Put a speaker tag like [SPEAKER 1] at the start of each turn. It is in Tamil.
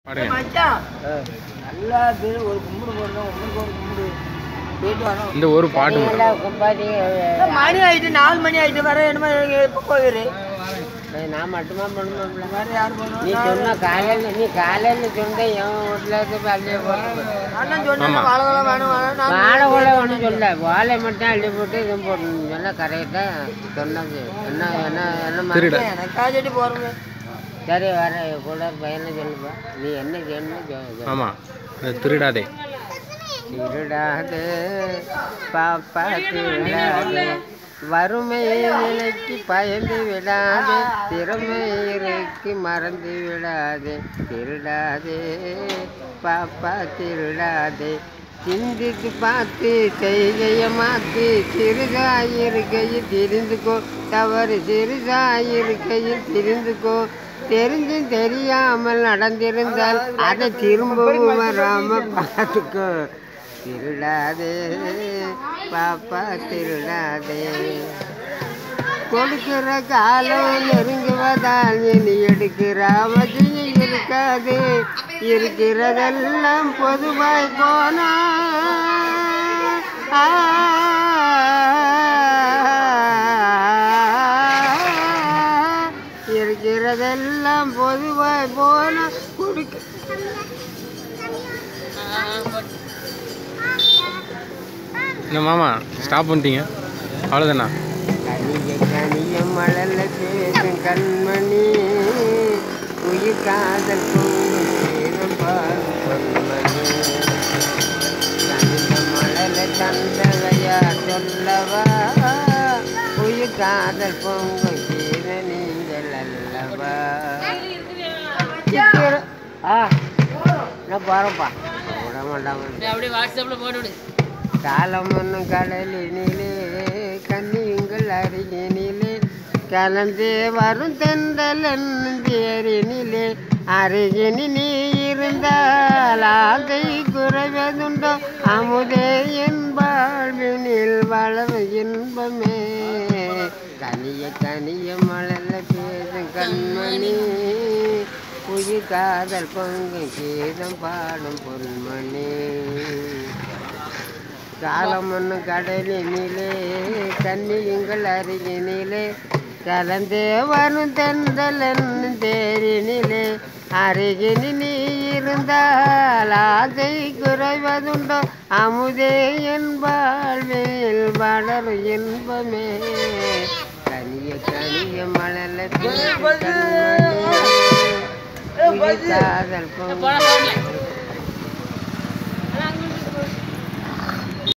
[SPEAKER 1] பாடுங்க
[SPEAKER 2] மச்சான் நல்லா பேர் ஒரு கும்பிடு போடுறோம் உங்களுக்கு ஒரு கும்பிடு போயிட்டு வரோம்
[SPEAKER 1] இந்த ஒரு பாட்டு மட்டும்
[SPEAKER 2] இந்த மணி ஆயிட்டு நாலு மணி ஆயிட்டு வர என்னமோ எப்போ போயிரு
[SPEAKER 3] நான் மட்டுமா பண்ணுவேன்
[SPEAKER 2] வேற யார்
[SPEAKER 3] நீ
[SPEAKER 2] பண்ணுவோம்
[SPEAKER 3] சொன்ன காலையில் நீ காலையில் சொன்ன என் வீட்டில் இருந்து பள்ளியை போட்டு
[SPEAKER 2] அண்ணன் சொன்னா வாழை வாழை வேணும் வேணும் நான்
[SPEAKER 3] வாழை கூட ஒன்றும் சொல்ல வாழை மட்டும் அள்ளி போட்டு இதுவும் போடணும் சொன்னா கரெக்டாக சொன்னது என்ன என்ன என்ன மாதிரி
[SPEAKER 1] திருட
[SPEAKER 2] எனக்கா செடி போறோம்
[SPEAKER 3] சரி வர கூட பையனை சொல்லுப்பா நீ என்ன செய்யணும் சொல்லு.
[SPEAKER 1] ஆமாம் இந்த திருடாதே
[SPEAKER 3] திருடாதே பாப்பா திருடாதே வறுமை நிலைக்கு பயந்து விடாதே திறமை இருக்கு மறந்து விடாதே திருடாதே பாப்பா திருடாதே சிந்தித்து பார்த்து செய்கைய மாத்து சிறுகாயிருக்கையில் தெரிந்துக்கோ தவறு சிறுகாயிருக்கையில் தெரிந்துக்கோ தெரிஞ்சும் தெரியாமல் நடந்திருந்தால் அதை திரும்பவும் வராம பார்த்துக்கோ திருடாதே பாப்பா திருடாதே கொடுக்கிற காலம் நெருங்குவதால் இனி எடுக்கிற அவசியம் இருக்காது இருக்கிறதெல்லாம் பொதுவாய் போனா ஆ, இருக்கிறதெல்லாம் பொதுவாய் போனா கொடுக்க
[SPEAKER 1] என்ன மாமா ஸ்டாப் பண்ணிட்டீங்க அவ்வளோதானா
[SPEAKER 3] கனிய கனிய மழல பேசும் கண்மணி உயிர் காதல் பொங்கும் சேரும் பாரும் பொன்மணி கனிந்த மழல தந்தவையா சொல்லவா உயிர் காதல் பொங்கும் சேர நீங்கள் அல்லவா சித்திர- ஆ நான் போகிறேன்ப்பா விட மாட்டாம
[SPEAKER 4] அப்படியே வாட்ஸ்அப்ல போட்டு விடு
[SPEAKER 3] காலம் ஒன்றும் கடலினிலே கன்னியுங்கள் அருகினிலே கலந்தே வரும் தென்றல் தேரினிலே அருகினி நீ இருந்தால் ஆசை குறைவதுண்டோ அமுதே என் வாழ்வினில் வளவு இன்பமே கனிய கனிய மலர்ல பேசும் கண்மணி உயிர் காதல் பொங்கு கீதம் பாடும் பொன்மணி காலம் ஒன்று கடலினிலே கன்னியுங்கள் அருகினிலே கலந்தே வரும் தென்றல் என்னும் தேரினிலே அருகினி நீ இருந்தால் ஆசை குறைவதுண்டோ அமுதே என் வாழ்வில் வளரும் இன்பமே கனிய கனிய மலர்ல பேசும் கண்மணி, உயிர் காதல் பொங்கு